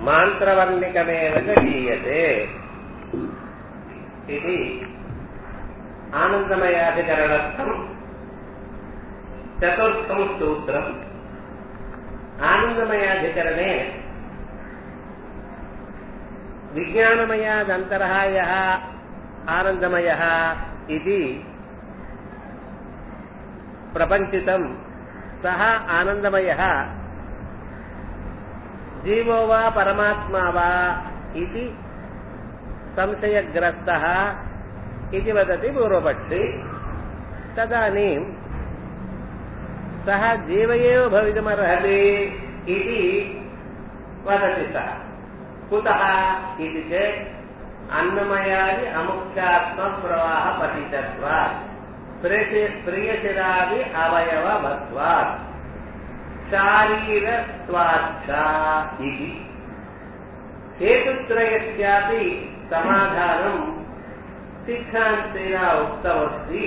मान्त्रवर्णिकमेव च गीयते इति आनन्दमयाधिकरणस्थम् चतुर्थम् सूत्रम् आनन्दमयाधिकरणे विज्ञानमयादन्तरः यः आनन्दमयः इति प्रपञ्चितम् सः आनन्दमयः जीवो वा परमात्मा वा इति संशयग्रस्तः इति वदति पूर्वपक्षी तदानीं सः जीव एव भवितुमर्हति इति वदति सः कुतः इति चेत् अन्नमयादि अमुख्यात्मप्रवाहपतितत्वात् प्रियशिरादि अवयववत्वात् शारीरत्वाच्छा इति हेतुत्रयस्यापि समाधानम् सिद्धान्तेन उक्तमस्ति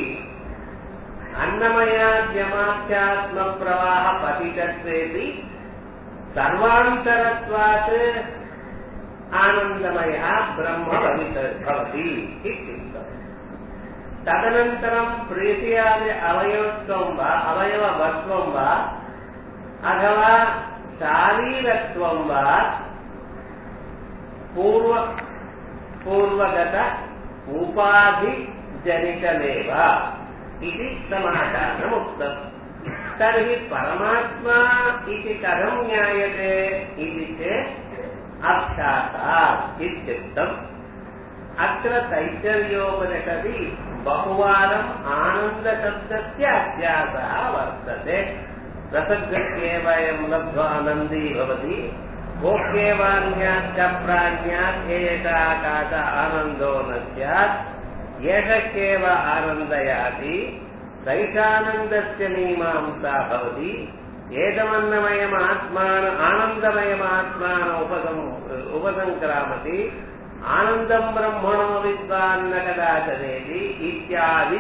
अन्नमयाद्यमाख्यात्मप्रवाहपतितत्वेपि सर्वान्तरत्वात् आनन्दमयः ब्रह्म भवति इत्युक्तम् तदनन्तरं प्रीतियादि अवयवत्वं वा अवयववत्वं वा अथवा शारीरत्वं वा पूर्व पूर्वगत उपाधिजनितमेव इति समाधानमुक्तम् तर्हि परमात्मा इति कथं ज्ञायते इति चेत् अभ्यासात् इत्युक्तम् अत्र तैतर्योपनिषदि बहुवारम् आनन्दशब्दस्य अभ्यासः वर्तते रसगृह्येवयं लब्ध्वानन्दी भवति भोग्येवान्याच्च प्राण्यात् एकाकाश आनन्दो न स्यात् एषकेव आनन्दयाति सैषानन्दस्य मीमांसा भवति एतमन्नमयमात्मान आनन्दमयमात्मान उपसं उपसङ्क्रामति आनन्दं ब्रह्मणो विद्वान्न कदाचनेति इत्यादि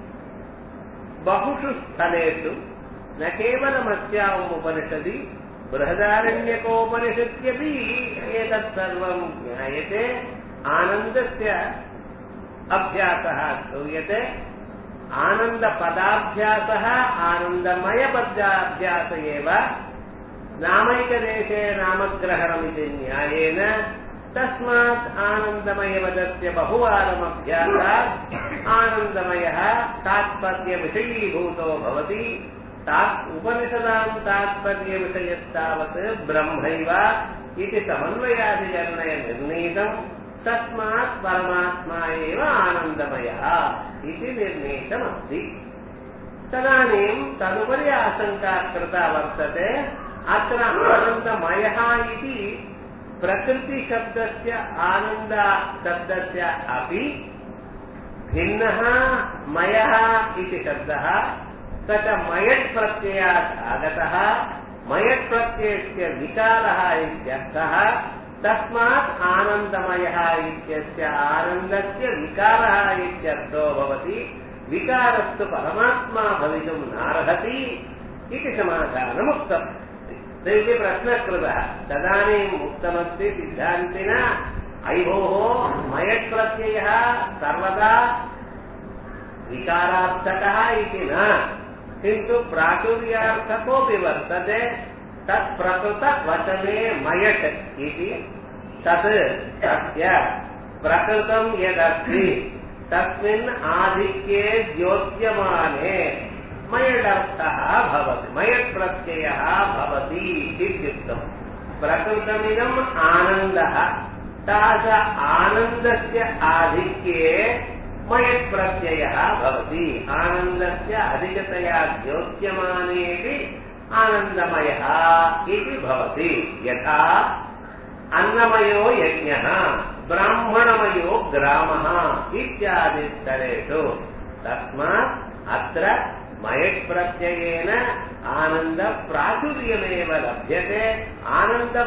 बहुषु स्थलेषु न केवलमस्याम् उपनिषदि बृहदारण्यकोपनिषद्यपि एतत् सर्वं ज्ञायते आनन्दस्य अभ्यासः श्रूयते आनन्दपदाभ्यासः आनन्दमयपदाभ्यास एव नामैकदेशे नामग्रहणमिति न्यायेन तस्मात् आनन्दमयपदस्य बहुवारमभ्यासात् आनन्दमयः तात्पर्यविषयीभूतो भवति तात् उपनिषदां तात्पर्यविषयस्तावत् ब्रह्मैव इति समन्वयाधिकरणयनिर्णीतम् तस्मात् परमात्मा एव आनन्दमयः इति निर्णीतमस्ति तदानीं तदुपरि आशङ्का कृता वर्तते अत्र आनन्दमयः इति प्रकृतिशब्दस्य आनन्दशब्दस्य अपि भिन्नः मयः इति शब्दः स च मयट् प्रत्ययात् आगतः मयट् प्रत्ययस्य विकारः इत्यर्थः तस्मात् आनन्दमयः इत्यस्य आनन्दस्य विकारः इत्यर्थो भवति विकारस्तु परमात्मा भवितुं नार्हति इति समाधानमुक्तम् इति प्रश्नः कृतः तदानीम् उक्तमस्ति सिद्धान्तिना अयि भोः मयट् प्रत्ययः सर्वदा विकारार्थकः इति न किन्तु प्राचुर्यार्थकोऽपि वर्तते तत् प्रकृतवचने मयट् इति तत् तस्य प्रकृतं यदस्ति तस्मिन् आधिक्ये द्योत्यमाने मयडर्थः भवति मयट् प्रत्ययः भवति इत्युक्तम् प्रकृतमिदम् आनन्दः तास आनन्दस्य आधिक्ये मयट् प्रत्ययः भवति आनन्दस्य अधिकतया द्योत्यमानेऽपि आनन्दमयः इति भवति यथा अन्नमयो यज्ञः ब्राह्मणमयो ग्रामः इत्यादिस्तरेषु तस्मात् अत्र मयट् प्रत्ययेन आनन्दप्राचुर्यमेव लभ्यते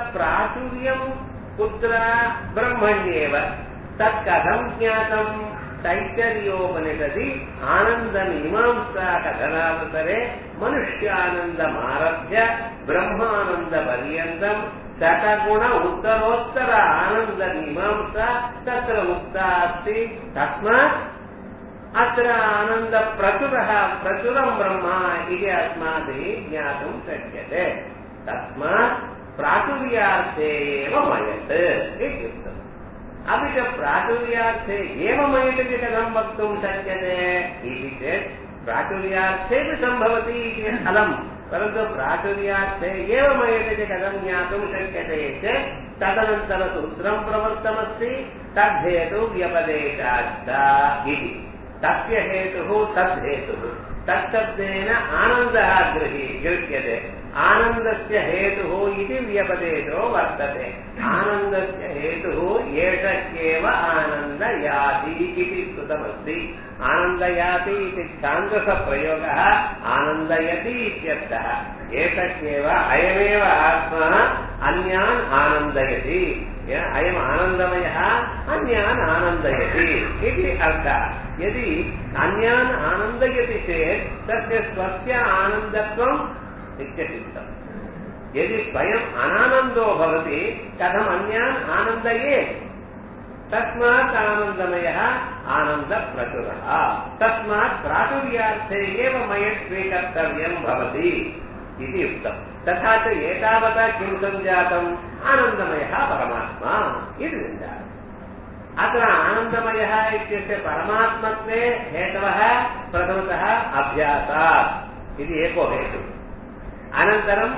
आनन्दप्राचुर्यं कुत्र ब्रह्मण्येव तत् कथं ज्ञातम् तैतरीयोपनिषदि आनन्दमीमांसा कथनावसरे मनुष्यानन्दमारभ्य ब्रह्मानन्दपर्यन्तम् शतगुण उत्तरोत्तर आनन्दमीमांसा तत्र उक्ता अस्ति तस्मात् अत्र आनन्दप्रचुरः प्रचुरं ब्रह्म इति अस्माभिः ज्ञातुं शक्यते तस्मात् प्राचुर्यार्थे एव मयत् इत्युक्तम् अपि च प्राचुर्यार्थे एव मयत् इति कथं वक्तुं शक्यते इति चेत् प्राचुर्यार्थेपि सम्भवति इति फलम् परन्तु प्राचुर्यार्थे एव मयत् इति कथं ज्ञातुं शक्यते चेत् तदनन्तरसूत्रं प्रवृत्तमस्ति तद्धेतु व्यपदेशाश्च इति तस्य हेतुः तद्धेतुः तत्शब्देन आनन्दः गृही गृह्यते आनन्दस्य हेतुः इति व्यपदेशो वर्तते आनन्दस्य हेतुः एष एव आनन्दयाति इति श्रुतमस्ति आनन्दयाति इति छान्दसप्रयोगः आनन्दयति इत्यर्थः एष एव अयमेव आत्मा अन्यान् आनन्दयति अयम् आनन्दमयः अन्यान् आनन्दयति इति अर्थः यदि अन्यान् आनन्दयति चेत् तस्य स्वस्य आनन्दत्वं नित्यसिद्धम् यदि स्वयम् अनानन्दो भवति कथम् अन्यान् आनन्दये तस्मात् आनन्दमयः आनन्दप्रचुरः तस्मात् प्राचुर्यार्थे एव मयत् स्वीकर्तव्यं भवति इति उक्तम् तथा च एतावता किं सञ्जातम् आनन्दमयः परमात्मा इति सञ्जातम् अत्र आनन्दमयः इत्यस्य परमात्मत्वे हेतवः प्रथमतः अभ्यासात् इति एको हेतुः अनन्तरं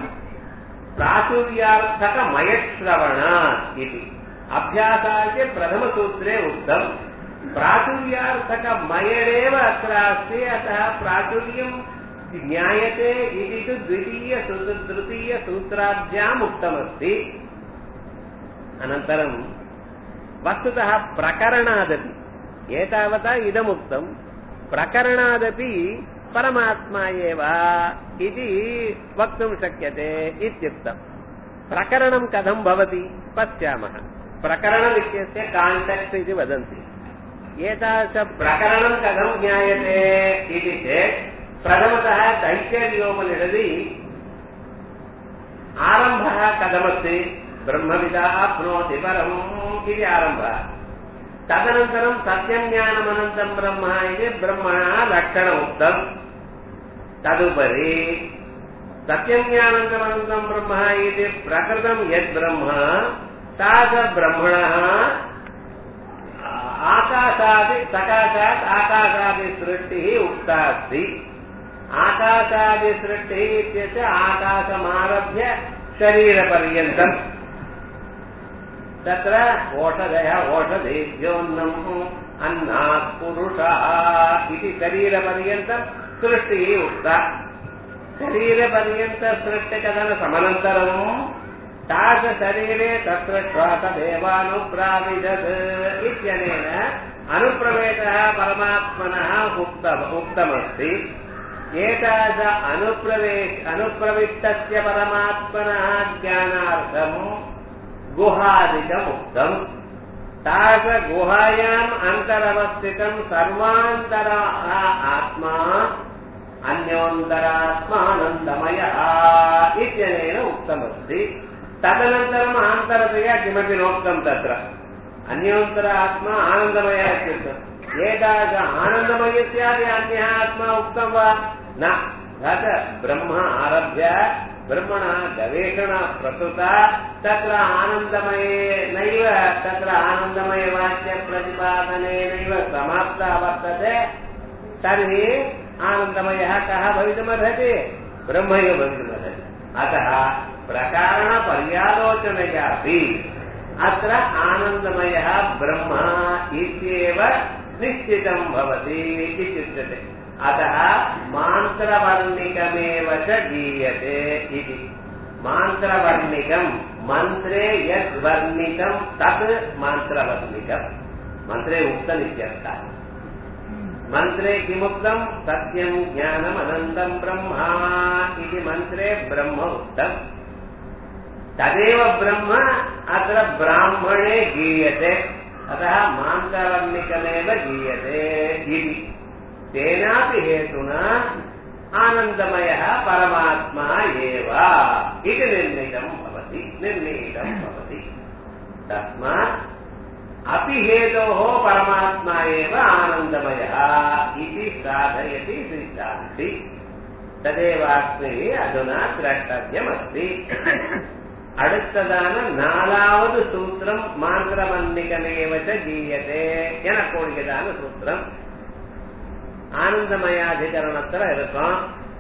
प्राचुर्यार्थकमयश्रवणात् इति अभ्यासाय प्रथमसूत्रे उक्तम् प्राचुर्यार्थकमयडेव अत्र अस्ति अतः प्राचुर्यं ज्ञायते इति तु द्वितीय तृतीयसूत्राभ्याम् उक्तमस्ति अनन्तरं वस्तुतः प्रकरणादपि एतावता इदमुक्तं प्रकरणादपि परमात्मा एव इति वक्तुं शक्यते इत्युक्तम् प्रकरणं कथं भवति पश्यामः प्रकरणमित्यस्य काण्टेक्ट् इति वदन्ति एतादृशप्रकरणं कथं ज्ञायते इति चेत् प्रथमतः तैत्तरीयोपनिषदि आरम्भः कथमस्ति ब्रह्मविदा आप्नोति परम् इति आरम्भः तदनन्तरं सत्यं ज्ञानमनन्तं ब्रह्म इति ब्रह्मणः लक्षणमुक्तम् तदुपरि सत्यं ज्ञानन्तमनन्तं ब्रह्म इति प्रकृतं यद् ब्रह्म तास ब्रह्मणः आकाशादि सकाशात् आकाशादिसृष्टिः उक्ता अस्ति आकाशादिसृष्टिः इत्यस्य आकाशमारभ्य शरीरपर्यन्तम् तत्र ओषधयः ओषधेभ्योऽन्नम् अन्नात् पुरुषः इति शरीरपर्यन्तं सृष्टिः उक्ता शरीरपर्यन्तसृष्टिकथनसमनन्तरम् तादृशरीरे तत्र श्वासदेवानुप्राविशत् इत्यनेन अनुप्रवेशः परमात्मनः उक्त उक्तमस्ति एतादृश अनुप्रवेश अनुप्रविष्टस्य परमात्मनः ज्ञानार्थम् गुहादिकमुक्तम् तादृशगुहायाम् अन्तरवस्थितम् सर्वान्तरा आत्मा अन्योन्तरात्मानन्दमयः इत्यनेन उक्तमस्ति तदनन्तरम् आन्तरतया किमपि नोक्तम् तत्र अन्योन्तर आत्मा आनन्दमयः इत्युक्तम् एतादृश आनन्दमयस्यापि अन्यः आत्मा उक्तं वा न तत् ब्रह्म आरभ्य ब्रह्मणः गवेषणा प्रकृता तत्र आनन्दमये नैव तत्र आनन्दमयवाक्यप्रतिपादनेनैव समाप्ता वर्तते तर्हि आनन्दमयः कः भवितुमर्हति ब्रह्म एव भवितुमर्हति अतः प्रकारणपर्यालोचनयापि अत्र आनन्दमयः ब्रह्म इत्येव निश्चितं भवति इत्युच्यते अतः मान्त्रवर्णिकमेव च गीयते इति मान्त्रवर्णिकं मन्त्रे यद्वर्णितं तत् मान्त्रवर्णिकम् मन्त्रे उक्तमित्यर्थः मन्त्रे किमुक्तम् सत्यम् ज्ञानमनन्तम् ब्रह्मा इति मन्त्रे ब्रह्म उक्तम् तदेव ब्रह्म अत्र ब्राह्मणे गीयते अतः मान्तरन्निकमेव गीयते इति तेनापि हेतुना आनन्दमयः परमात्मा एव इति निर्णीतं भवति निर्णीतं भवति तस्मात् अपि हेतोः परमात्मा एव आनन्दमयः इति साधयति सिद्धान्ति तदेवास्मिः अधुना द्रष्टव्यमस्ति அடுத்ததான நாலாவது சூத்திரம் மாந்திரமன்னிகமேவச்ச கீயதே எனக்கூடியதான சூத்திரம் ஆனந்தமயாதிகரணத்துல இருக்கும்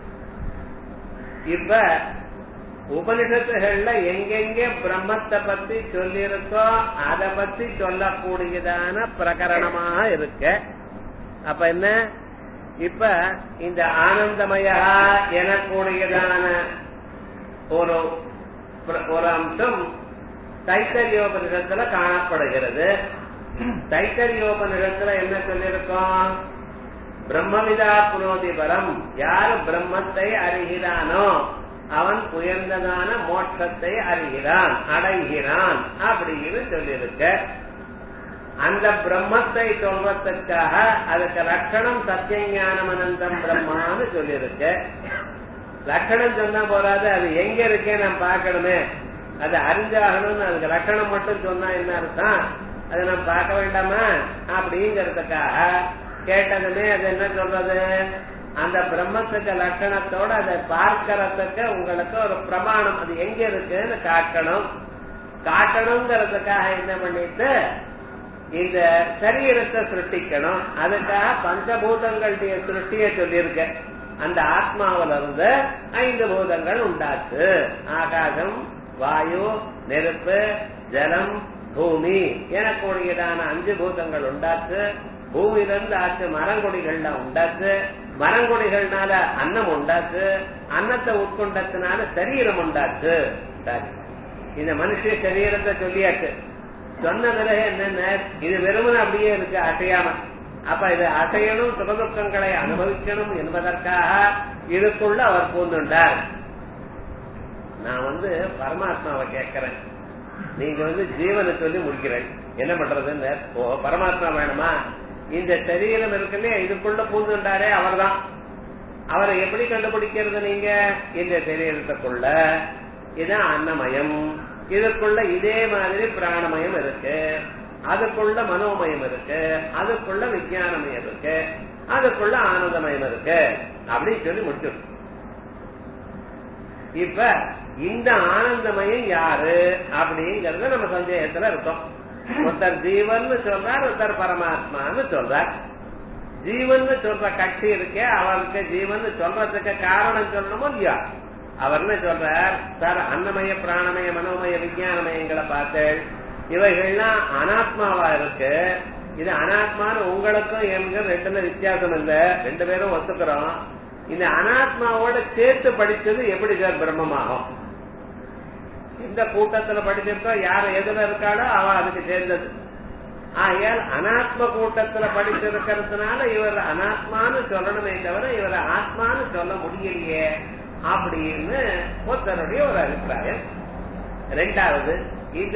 இப்ப உபனிஷத்துகள்ல எங்கெங்க பிரம்மத்தை பத்தி சொல்லியிருக்கோ அதை பத்தி சொல்லக்கூடியதான பிரகரணமாக இருக்க அப்ப என்ன இப்ப இந்த ஆனந்தமயா எனக்கூடியதான ஒரு ஒரு அம்சம் தைத்தரியோபனிஷத்துல காணப்படுகிறது தைத்தரியோபனிஷத்துல என்ன சொல்லியிருக்கோம் பிரம்மவிதா புனோதி பரம் யார் பிரம்மத்தை அறிகிறானோ அவன் உயர்ந்ததான மோட்சத்தை அறிகிறான் அடைகிறான் அப்படின்னு சொல்லியிருக்க அந்த பிரம்மத்தை சொல்றதுக்காக அதுக்கு லட்சணம் சத்தியஞானம் அனந்தம் பிரம்மான்னு சொல்லியிருக்க லட்சணம் சொன்னா போறாது அது எங்க இருக்கே நான் பார்க்கணுமே அது அறிஞ்சாகணும்னு அதுக்கு லட்சணம் மட்டும் சொன்னா என்ன அர்த்தம் அதை நான் பார்க்க வேண்டாமா அப்படிங்கறதுக்காக கேட்டதுமே அது என்ன சொல்றது அந்த பிரம்மத்துக்கு லட்சணத்தோட அதை பார்க்கறதுக்கு உங்களுக்கு ஒரு பிரமாணம் அது எங்க இருக்குன்னு காட்டணும் காட்டணுங்கிறதுக்காக என்ன பண்ணிட்டு இந்த சரீரத்தை சிருஷ்டிக்கணும் அதுக்காக பஞ்சபூதங்களுடைய சிருஷ்டிய சொல்லியிருக்க அந்த ஆத்மாவில இருந்து ஐந்து பூதங்கள் உண்டாச்சு ஆகாசம் வாயு நெருப்பு ஜலம் பூமி எனக்கூடியதான அஞ்சு பூதங்கள் உண்டாச்சு பூமியிலிருந்து ஆச்சு மரங்கொடிகள்ல உண்டாச்சு மரங்கொடிகள்னால அன்னம் உண்டாச்சு அன்னத்தை உட்கொண்டதுனால சரீரம் உண்டாச்சு சரி இந்த மனுஷ சரீரத்தை சொல்லியாச்சு சொன்ன பிறகு என்னென்ன இது வெறுமனே அப்படியே இருக்கு அசையாம அப்ப இது அசையணும் சுகதுக்கங்களை அனுபவிக்கணும் என்பதற்காக இதுக்குள்ள அவர் பூந்துண்டார் நான் வந்து பரமாத்மாவை கேட்கிறேன் நீங்க வந்து ஜீவனை சொல்லி முடிக்கிறேன் என்ன பண்றதுன்னு ஓ பரமாத்மா வேணுமா இந்த சரீரம் இருக்குல்லையா இதுக்குள்ள பூந்துண்டாரே அவர்தான் அவரை எப்படி கண்டுபிடிக்கிறது நீங்க இந்த சரீரத்துக்குள்ள இதான் அன்னமயம் இதுக்குள்ள இதே மாதிரி பிராணமயம் இருக்கு அதுக்குள்ள மனோமயம் இருக்கு அதுக்குள்ள விஜயானமயம் இருக்கு அதுக்குள்ள ஆனந்தமயம் இருக்கு அப்படின்னு சொல்லி முடிச்சிடும் இப்ப இந்த ஆனந்தமயம் யாரு அப்படிங்கறத நம்ம சந்தேகத்துல இருக்கோம் ஒருத்தர் ஜீவன் சொல்றார் ஒருத்தர் பரமாத்மான்னு சொல்றார் ஜீவன் சொல்ற கட்சி இருக்கே அவருக்கு ஜீவன் சொல்றதுக்கு காரணம் சொல்லணுமோ இல்லையா அவர் என்ன சொல்றார் சார் அன்னமய பிராணமய மனோமய விஞ்ஞானமயங்களை பார்த்தேன் இவைகள்லாம் அனாத்மாவா இருக்கு இது அனாத்மான்னு உங்களுக்கும் எங்க ரெண்டுல வித்தியாசம் இல்ல ரெண்டு பேரும் ஒத்துக்கிறோம் இந்த அனாத்மாவோட சேர்த்து படிச்சது எப்படி சார் பிரம்மமாகும் எந்த கூட்டத்துல படிச்சிருக்கோ யார் எதுல இருக்காளோ அவ அதுக்கு சேர்ந்தது ஆகையால் அனாத்ம கூட்டத்துல படிச்சிருக்கிறதுனால இவர் அனாத்மான்னு சொல்லணுமே தவிர இவர் ஆத்மான்னு சொல்ல முடியலையே அப்படின்னு ஒருத்தருடைய ஒரு அபிப்பிராயம் ரெண்டாவது இந்த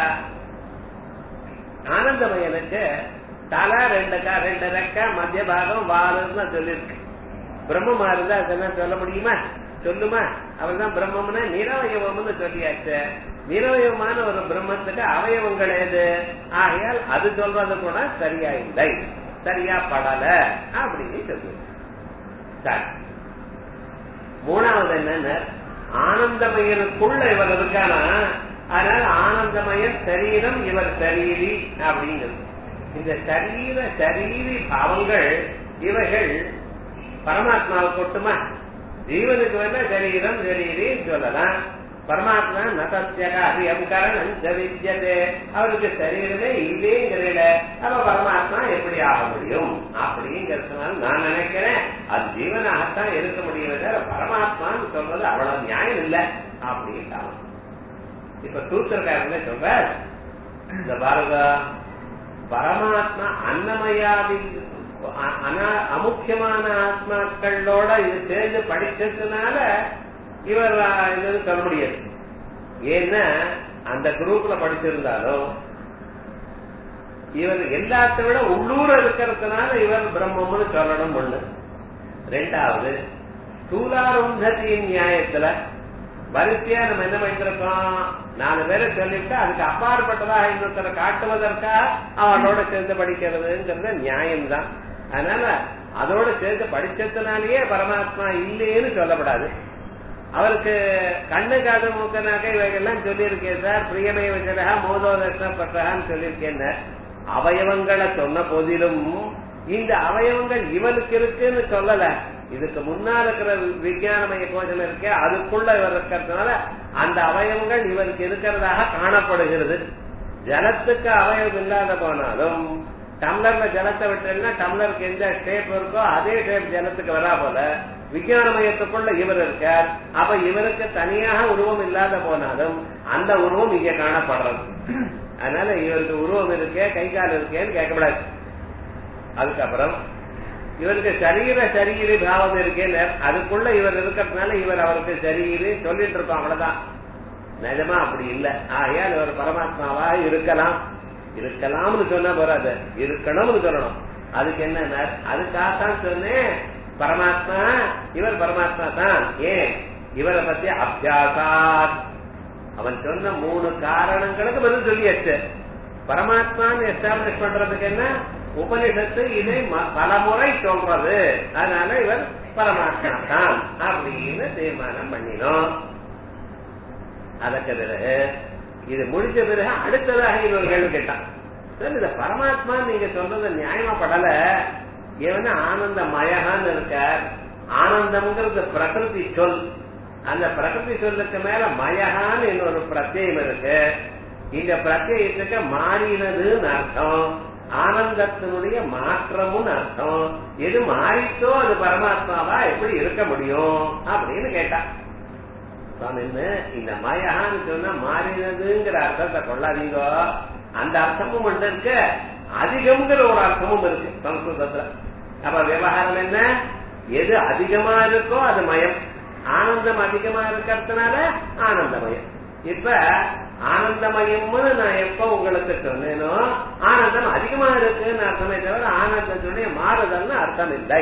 ஆனந்தமயனுக்கு தலை ரெண்டு கா ரெண்டு ரெக்க மத்திய பாகம் வாலுன்னு சொல்லிருக்கு பிரம்மமா இருந்தா அதெல்லாம் சொல்ல முடியுமா சொல்லுமா அவர் தான் பிரம்மம்னா நிரவயவம்னு சொல்லியாச்சு நிரவயமான ஒரு பிரம்மத்துக்கு அவயவங்கள் எது ஆகையால் அது சொல்றது கூட சரியா இல்லை சரியா படல அப்படின்னு சொல்லு சரி மூணாவது என்னன்னு ஆனந்தமயனுக்குள்ள இவர் இருக்கானா அதனால ஆனந்தமயன் சரீரம் இவர் சரீரி அப்படிங்கிறது இந்த சரீர சரீரி பாவங்கள் இவைகள் பரமாத்மாவுக்கு கொட்டுமா ஜீவனுக்கு வேணா சரீரம் சரீரின்னு சொல்லலாம் பரமாத்மா நசத்தியக அபியம் கரணம் வித்தியதே அவருக்கு சரீரமே இல்லேங்கிறத அப்ப பரமாத்மா எப்படி ஆக முடியும் அப்படிங்கறதுனால நான் நினைக்கிறேன் அது ஜீவனாகத்தான் இருக்க முடியுமே தவிர பரமாத்மான்னு சொல்றது அவ்வளவு நியாயம் இல்லை அப்படின்ட்டாங்க இப்ப சூத்திரக்காரங்க சொல்ற இந்த பாரத பரமாத்மா அன்னமயாதி அமுக்கியமான ஆத்மாக்களோட இது சேர்ந்து படிச்சதுனால இவர் இது சொல்ல முடியாது ஏன்னா அந்த குரூப்ல படிச்சிருந்தாலும் இவர் எல்லாத்தை விட உள்ளூர இருக்கிறதுனால இவர் பிரம்மம்னு சொல்லணும் ஒண்ணு ரெண்டாவது ஸ்தூலாருந்ததியின் நியாயத்துல வரிசையா நம்ம என்ன பண்ணிருக்கோம் நாலு பேரை சொல்லிட்டு அதுக்கு அப்பாற்பட்டதாக இன்னொருத்தரை காட்டுவதற்கா அவனோட சேர்ந்து படிக்கிறதுங்கிறது நியாயம்தான் அதனால அதோட சேர்ந்து படிச்சதுனாலேயே பரமாத்மா இல்லைன்னு சொல்லப்படாது அவருக்கு கண்ணு காது மூக்கனாக்க இவைகள்லாம் சொல்லியிருக்கேன் சார் பிரியமய வச்சதா மோதோதர்ஷனப்பட்டகான்னு சொல்லியிருக்கேன் அவயவங்களை சொன்ன போதிலும் இந்த அவயவங்கள் இவனுக்கு இருக்குன்னு சொல்லல இதுக்கு முன்னால் இருக்கிற விஞ்ஞானமய கோஷம் இருக்கே அதுக்குள்ள இவர் இருக்கிறதுனால அந்த அவயவங்கள் இவருக்கு இருக்கிறதாக காணப்படுகிறது ஜலத்துக்கு அவயவம் இல்லாத போனாலும் டம்ளர்ல ஜலத்தை விட்டுனா டம்ளருக்கு எந்த ஷேப் இருக்கோ அதே ஷேப் ஜலத்துக்கு வரா போல விஞ்ஞான மையத்துக்குள்ள இவர் இருக்கார் அப்ப இவருக்கு தனியாக உருவம் இல்லாத போனாலும் அந்த உருவம் இங்க காணப்படுறது அதனால இவருக்கு உருவம் இருக்கே கை கால் இருக்கேன்னு கேட்கக்கூடாது அதுக்கப்புறம் இவருக்கு சரீர சரீரி பாவம் இருக்கேன்னு அதுக்குள்ள இவர் இருக்கிறதுனால இவர் அவருக்கு சரீரி சொல்லிட்டு இருக்கோம் அவ்வளவுதான் நிஜமா அப்படி இல்ல ஆகையால் இவர் பரமாத்மாவா இருக்கலாம் இருக்கலாம்னு சொன்னா போறாது இருக்கணும்னு சொல்லணும் அதுக்கு என்ன அதுக்காகத்தான் சொன்னேன் பரமாத்மா இவர் பரமாத்மா தான் ஏன் இவரை பத்தி அபியாசாத் அவன் சொன்ன மூணு காரணங்களுக்கு பதில் சொல்லியாச்சு பரமாத்மான்னு எஸ்டாப்ளிஷ் பண்றதுக்கு என்ன உபனிஷத்து இதை பல முறை சொல்றது அதனால இவர் பரமாத்மா தான் அப்படின்னு தீர்மானம் பண்ணினோம் அதற்கு பிறகு இது முடிஞ்ச பிறகு அடுத்ததாக இன்னொரு கேள்வி கேட்டான் சார் இந்த பரமாத்மா நீங்க சொல்றது நியாயமா படல ஏன்னா ஆனந்த மயகான்னு இருக்கார் ஆனந்தம்ங்கிறது பிரகிருதி சொல் அந்த பிரகிருதி சொல்லுக்கு மேல மயகான்னு இன்னொரு பிரத்யம் இருக்கு இந்த பிரத்யத்துக்கு மாறினதுன்னு அர்த்தம் ஆனந்தத்தினுடைய மாற்றமும் அர்த்தம் எது மாறித்தோ அது பரமாத்மாவா எப்படி இருக்க முடியும் அப்படின்னு கேட்டான் இந்த மயகான்னு சொன்னா மாறினதுங்கிற அர்த்தத்தை கொள்ளாதீங்க அந்த அர்த்தமும் ஒன்று இருக்கு அதிகம்ங்கிற ஒரு அர்த்தமும் இருக்கு சம்ஸ்கிருதத்துல அப்ப விவகாரம் என்ன எது அதிகமா இருக்கோ அது மயம் ஆனந்தம் அதிகமா இருக்கிறதுனால ஆனந்தமயம் இப்ப ஆனந்தமயம்னு நான் எப்ப உங்களுக்கு சொன்னேனோ ஆனந்தம் அதிகமா இருக்குன்னு அர்த்தமே தவிர ஆனந்தத்துடைய மாறுதல்னு அர்த்தம் இல்லை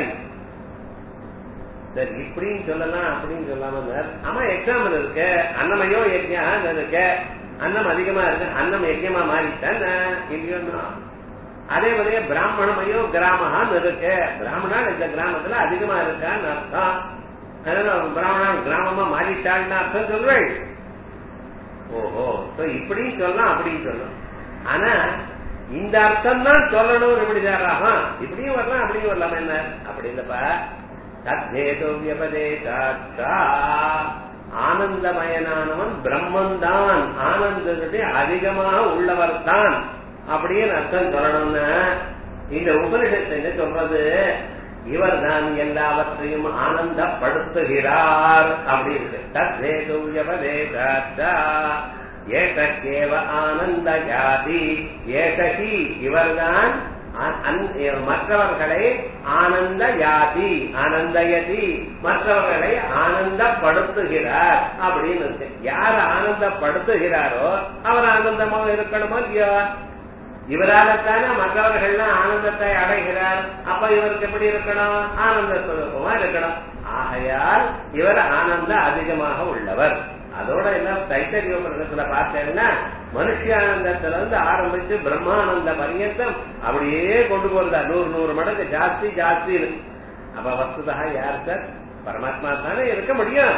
சரி இப்படின்னு சொல்லலாம் அப்படின்னு சொல்லாம ஆமா எக்ஸாம்பிள் இருக்கு அன்னமயோ யஜ்யா இருக்கு அன்னம் அதிகமா இருக்கு அன்னம் யஜ்யமா மாறிட்டேன் இல்லையோன்னா அதே மாதிரியே பிராமணமயோ கிராமகான்னு இருக்கு பிராமணா இந்த கிராமத்துல அதிகமா இருக்கான்னு அர்த்தம் அதனால பிராமணா கிராமமா மாறிட்டாள்னு அர்த்தம் சொல்வேன் ஓஹோ இப்படி சொல்லலாம் அப்படின்னு சொல்லலாம் ஆனா இந்த அர்த்தம் தான் சொல்லணும் எப்படி சாராகும் இப்படியும் வரலாம் அப்படியும் வரலாம் என்ன அப்படி இல்லப்பா தத்தேதோ வியபதேசாச்சா ஆனந்தமயனானவன் பிரம்மன் தான் ஆனந்தத்தை அதிகமாக உள்ளவர் தான் அப்படின்னு அர்த்தம் சொல்லணும்னா இந்த உபனிஷத்து என்ன சொல்றது இவர் தான் எல்லாவற்றையும் ஆனந்தப்படுத்துகிறார் அப்படின்னு தத்தேதோ வியபதேசாச்சா ஏகேவ ஆனந்த ஜாதி ஏகி இவர்தான் மற்றவர்களை ஆனந்த யாதி ஆனந்தயதி மற்றவர்களை ஆனந்தப்படுத்துகிறார் அப்படின்னு இருக்கு யார் ஆனந்தப்படுத்துகிறாரோ அவர் ஆனந்தமாக இருக்கணுமோ இல்லையோ இவரால்தானே மற்றவர்கள்லாம் ஆனந்தத்தை அடைகிறார் அப்ப இவருக்கு எப்படி இருக்கணும் ஆனந்த சுரூபமா இருக்கணும் ஆகையால் இவர் ஆனந்தம் அதிகமாக உள்ளவர் அதோட எல்லாம் தைத்தரிய பிரதத்துல பார்த்தேன்னா மனுஷியானந்தத்துல இருந்து ஆரம்பிச்சு பிரம்மானந்த பரியந்தம் அப்படியே கொண்டு போறதா நூறு நூறு மடங்கு ஜாஸ்தி ஜாஸ்தி அப்ப வஸ்துதா யார் சார் பரமாத்மா தானே இருக்க முடியும்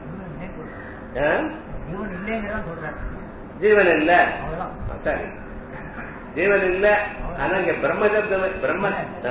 ஜீவன் இல்ல சரி ஜீவன் இல்ல ஆனா இங்க பிரம்மசப்தம் பிரம்ம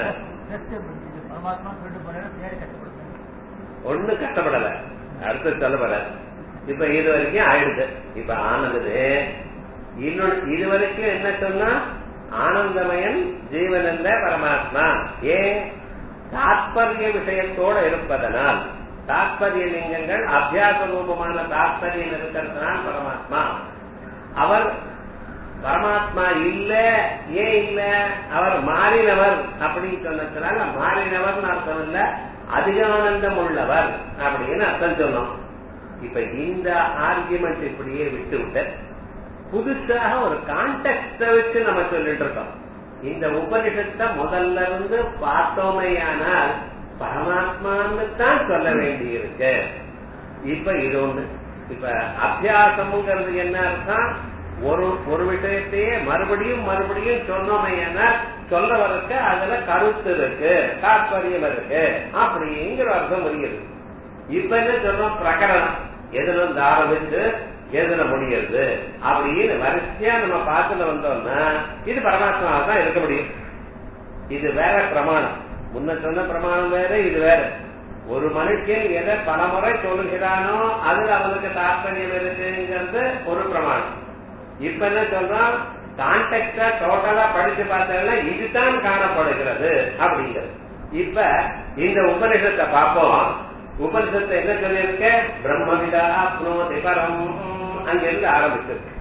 ஒண்ணு கஷ்டப்படல அடுத்து சொல்லப்படாது இப்ப இது வரைக்கும் ஆயிடுது இப்ப ஆனந்தது இன்னொன்னு இது வரைக்கும் என்ன சொன்னா ஆனந்தமயன் ஜீவன் அல்ல பரமாத்மா ஏன் தாத்பரிய விஷயத்தோட இருப்பதனால் தாத்பரிய லிங்கங்கள் அபியாச ரூபமான தாத்பரியம் இருக்கிறதுனால் பரமாத்மா அவர் பரமாத்மா இல்ல ஏன் இல்ல அவர் மாறினவர் அப்படின்னு சொன்னதுனால மாறினவர் அர்த்தம் இல்ல அதிகானந்தம் உள்ளவர் அப்படின்னு அர்த்தம் சொன்னோம் இப்ப இந்த ஆர்குமெண்ட் இப்படியே விட்டு விட்டு புதுசாக ஒரு கான்டெக்ட வச்சு நம்ம சொல்லிட்டு இருக்கோம் இந்த உபனிஷத்தை முதல்ல இருந்து பார்த்தோமையானால் பரமாத்மான்னு தான் சொல்ல வேண்டியிருக்கு இப்ப இது ஒண்ணு இப்ப அபியாசம்ங்கிறது என்ன அர்த்தம் ஒரு ஒரு விஷயத்தையே மறுபடியும் மறுபடியும் சொன்னோமையானா சொல்ல வரக்கு அதுல கருத்து இருக்கு தாற்பயம் இருக்கு அப்படிங்கிற அர்த்தம் புரியுது இப்ப என்ன சொல்றோம் பிரகரணம் எதுல இருந்து ஆரம்பிச்சு எதுல முடியுது அப்படின்னு வரிசையா நம்ம பார்த்துல வந்தோம்னா இது பரமாத்மாவை தான் இருக்க முடியும் இது வேற பிரமாணம் முன்ன சொன்ன பிரமாணம் வேற இது வேற ஒரு மனுஷன் எதை பலமுறை சொல்லுகிறானோ அதுல அவனுக்கு தாற்பயம் இருக்குங்கிறது ஒரு பிரமாணம் இப்ப என்ன சொல்றான் கான்டெக்டா டோட்டலா படிச்சு பார்த்தா இதுதான் காணப்படுகிறது அப்படிங்கிறது இப்ப இந்த உபநிஷத்தை பார்ப்போம் உபனிஷத்தை என்ன சொல்லியிருக்க பிரம்மவிதா அப்னோதி பரம் அங்கிருந்து ஆரம்பிச்சிருக்கு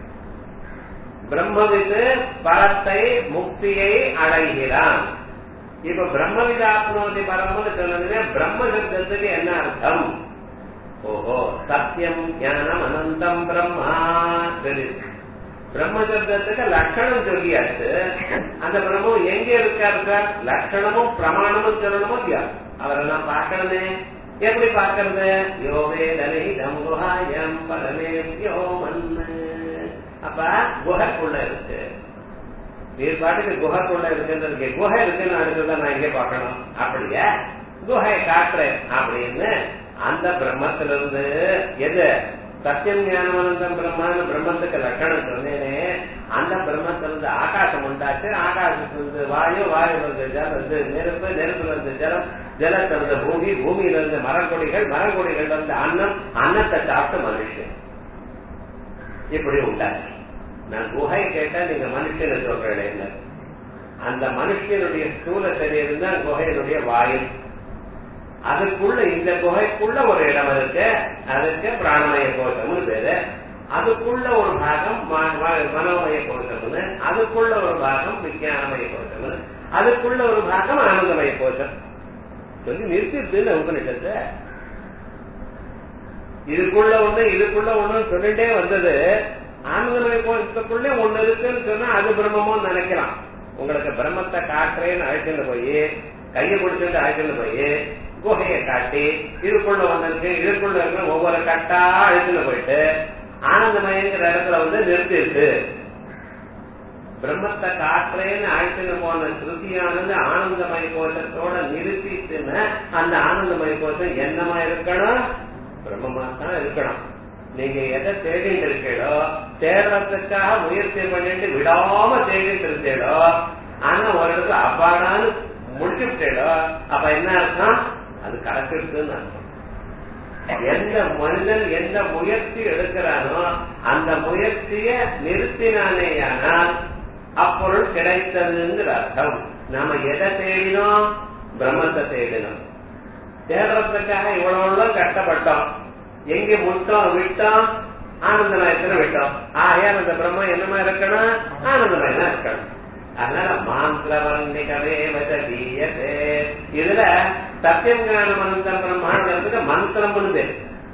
பிரம்மவிது பரத்தை முக்தியை அடைகிறான் இப்ப பிரம்மவிதாப்னோதி பரம்னு சொன்னதுமே பிரம்ம சப்தத்துக்கு என்ன அர்த்தம் ஓஹோ சத்தியம் ஞானம் அனந்தம் பிரம்மா தெரியுது பிரம்ம சப்தத்துக்கு லட்சணம் சொல்லியாச்சு அந்த பிரம்மம் எங்க இருக்காரு சார் லட்சணமும் பிரமாணமும் சொல்லணுமோ இல்லையா அவரெல்லாம் பார்க்கணுமே எப்படி பார்க்கறது யோவே தலை தங்குஹாயம் பரமே யோ மண்ணு அப்ப குகைக்குள்ள இருக்கு நீர் பாட்டுக்கு குகைக்குள்ள இருக்குன்னு குகை இருக்குன்னு அடுத்ததான் நான் இங்கே பார்க்கணும் அப்படியா குகையை காட்டுறேன் அப்படின்னு அந்த பிரம்மத்திலிருந்து எது சத்தியம் ஞானவனந்தம் பிரம்மான்னு பிரம்மத்துக்கு லட்சணம் சொன்னேனே அந்த பிரம்மத்திலிருந்து ஆகாசம் உண்டாச்சு ஆகாசத்திலிருந்து வாயு வாயுலிருந்து ஜலம் இருந்து நெருப்பு நெருப்புல இருந்து ஜலம் ஜலத்திலிருந்து பூமி பூமியில இருந்து மரக்கொடிகள் மரக்கொடிகள்ல இருந்து அன்னம் அன்னத்தை சாப்பிட்டு மனுஷன் இப்படி உண்டாச்சு நான் குகை கேட்டா நீங்க மனுஷனை சொல்றேன் அந்த மனுஷனுடைய ஸ்தூல சரீரம் தான் குகையினுடைய வாயு அதுக்குள்ள இந்த குகைக்குள்ள ஒரு இடம் இருக்கு அதுக்கு பிராணமய கோஷம்னு பேரு அதுக்குள்ள ஒரு பாகம் மனோமய கோஷம்னு அதுக்குள்ள ஒரு பாகம் விஞ்ஞானமய கோஷம்னு அதுக்குள்ள ஒரு பாகம் ஆனந்தமய கோஷம் சொல்லி நிறுத்திடுது உபனிஷத்தை இதுக்குள்ள ஒண்ணு இதுக்குள்ள ஒண்ணு சொல்லிட்டே வந்தது ஆனந்தமய கோஷத்துக்குள்ளே ஒண்ணு இருக்குன்னு சொன்னா அது பிரம்மமோ நினைக்கலாம் உங்களுக்கு பிரம்மத்தை காட்டுறேன்னு அழைச்சிட்டு போய் கையை பிடிச்சிட்டு அழைச்சிட்டு போய் குகையை காட்டி இதுக்குள்ள வந்திருக்கு இதுக்குள்ள இருக்கிற ஒவ்வொரு கட்டா அழுத்துல போயிட்டு ஆனந்தமயங்கிற இடத்துல வந்து நிறுத்திருக்கு பிரம்மத்தை காட்டுறேன்னு அழைச்சிட்டு போன ஸ்ருதியானது ஆனந்தமய கோஷத்தோட நிறுத்திட்டுன்னு அந்த ஆனந்தமய கோஷம் என்னமா இருக்கணும் பிரம்மமா தான் இருக்கணும் நீங்க எதை தேடிட்டு இருக்கீடோ தேடுறதுக்காக முயற்சி பண்ணிட்டு விடாம தேடிட்டு இருக்கீடோ ஆனா ஒரு இடத்துல அப்பாடான்னு முடிச்சுட்டேடோ அப்ப என்ன அர்த்தம் அது கரெக்டுன்னு அர்த்தம் எந்த மனிதன் எந்த முயற்சி எடுக்கிறானோ அந்த முயற்சிய நிறுத்தினானேயானால் அப்பொருள் கிடைத்ததுங்கிற அர்த்தம் நாம எதை தேடினோம் பிரம்மத்தை தேடினோம் தேடுறதுக்காக இவ்வளவு கஷ்டப்பட்டோம் எங்க முட்டோம் விட்டோம் ஆனந்தமயத்துல விட்டோம் ஆகையால் அந்த பிரம்மம் என்னமா இருக்கணும் ஆனந்தமயமா இருக்கணும் அதனால மாந்திரவர்ணிகவே வசதீயதே இதுல சத்தியம் ஞானம் அனந்த பிரம்மாண்டத்துக்கு மந்திரம்னு பேரு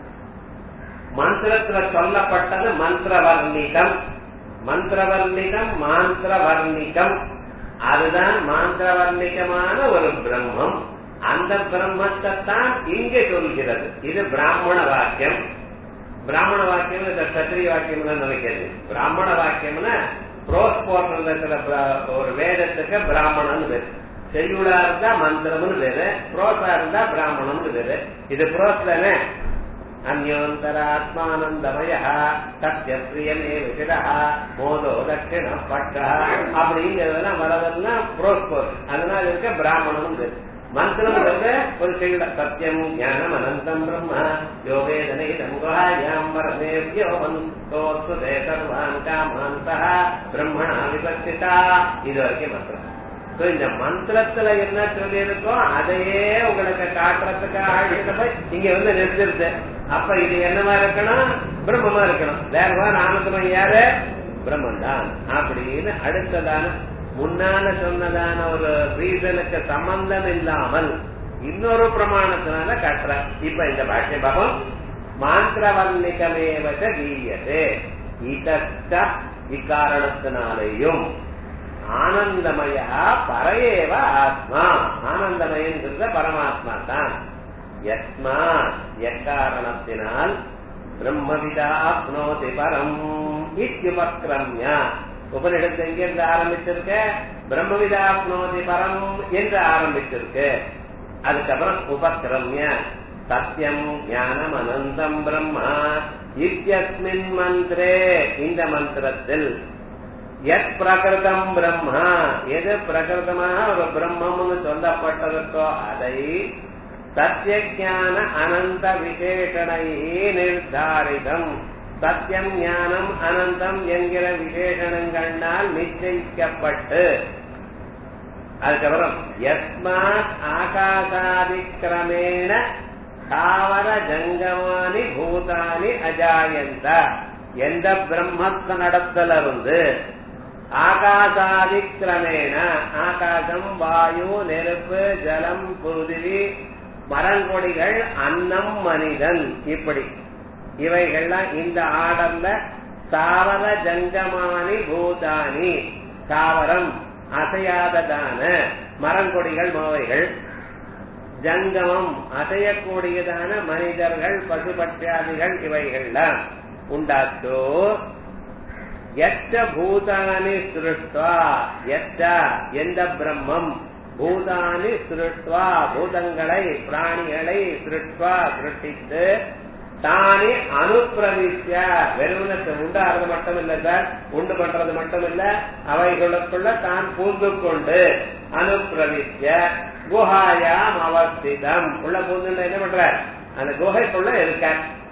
மந்திரத்துல சொல்லப்பட்டது மந்திரவர்ணிகம் மந்திரவர்ணிகம் மாந்திரவர்ணிகம் அதுதான் மாந்திரவர்ணிகமான ஒரு பிரம்மம் அந்த பிரம்மத்தை தான் இங்கே சொல்கிறது இது பிராமண வாக்கியம் பிராமண வாக்கியம் இந்த சத்திரிய வாக்கியம் நினைக்கிறது பிராமண வாக்கியம்னா புரோஸ் போன்றதுல ஒரு வேதத்துக்கு பிராமணன் பேரு செய்யுளா இருந்தா மந்திரம்னு பேரு புரோசா இருந்தா பிராமணம்னு பேரு இது புரோஸ் தானே அந்யோந்தராத்மானந்தமய சத்திய பிரியமே விசிடா மோதோ தட்சிண பட்ட அப்படிங்கிறதெல்லாம் வரதெல்லாம் புரோஸ் போர் அதனால இருக்க பிராமணம் பேரு மந்திரம் வந்து ஒரு செய்யுட சத்தியம் ஞானம் அனந்தம் பிரம்ம யோகேதனை தங்குகாயாம் பரமேவ்யோ மந்தோஸ்தே சர்வான் காமாந்தா பிரம்மணா விபத்திதா இது வரைக்கும் மந்திரம் இந்த மந்திரத்துல என்ன சொல்லி இருக்கோ அதையே உங்களுக்கு காட்டுறதுக்காக அழைச்சிட்டு போய் இங்க வந்து நிறுத்திருது அப்ப இது என்னவா இருக்கணும் பிரம்மமா இருக்கணும் வேற ஆனந்தம் யாரு பிரம்மன் தான் அப்படின்னு அடுத்ததான முன்னால சொன்னதான ஒரு ரீசனுக்கு சம்பந்தம் இல்லாமல் இன்னொரு பிரமாணத்தினால காட்டுற இப்ப இந்த பாஷ்ய பாபம் மாந்திரவர்ணிகமேவச்ச கீயதே இதத்த இக்காரணத்தினாலேயும் ஆனந்தமய பரையேவ ஆத்மா ஆனந்தமயங்கிறத பரமாத்மா தான் யஸ்மா எக்காரணத்தினால் பிரம்மவிதா அப்னோதி பரம் இத்யுபக்ரம்ய உபனிடத்து எங்கிருந்து ஆரம்பிச்சிருக்க பிரம்மவிதா அப்னோதி பரம் என்று ஆரம்பிச்சிருக்கு அதுக்கப்புறம் உபக்ரம்ய சத்தியம் ஞானம் அனந்தம் பிரம்மா இத்தியஸ்மின் மந்திரே இந்த மந்திரத்தில் எத் பிரகிருதம் பிரம்மா எது பிரகிருதமாக ஒரு பிரம்மம்னு சொல்லப்பட்டதற்கோ அதை சத்தியஜான அனந்த விசேஷனை நிர்தாரிதம் சத்தியம் ஞானம் அனந்தம் என்கிற விசேஷணங்களால் நிச்சயிக்கப்பட்டு அதுக்கப்புறம் யஸ்மாத் ஆகாசாதிக்கிரமேண தாவர ஜங்கமானி பூதானி அஜாயந்த எந்த பிரம்மத்த நடத்தல இருந்து ஆகாசாதிக்கிரமேண ஆகாசம் வாயு நெருப்பு ஜலம் புருதிவி மரங்கொடிகள் அன்னம் மனிதன் இப்படி இவைகள்லாம் இந்த ஆடல்ல தாவர ஜங்கமானி பூதானி தாவரம் அசையாததான மரங்கொடிகள் மோவைகள் ஜங்கமம் அசையக்கூடியதான மனிதர்கள் பசுபட்சாதிகள் இவைகள்லாம் உண்டாச்சோ எச்ச பூதானி சிருஷ்டுவா எச்ச எந்த பிரம்மம் பூதானி சிருஷ்டுவா பூதங்களை பிராணிகளை சிருஷ்டுவா சிருஷ்டித்து தானே அனுப்பிரவிஷ்ய வெறுமனத்தை உண்டாகிறது மட்டும் இல்ல சார் உண்டு பண்றது மட்டும் இல்ல அவைகளுக்குள்ள தான் பூந்து கொண்டு அனுப்பிரவிஷ்ய குஹாயாம் அவஸ்திதம் உள்ள பூந்து என்ன பண்ற அந்த குகைக்குள்ள இருக்க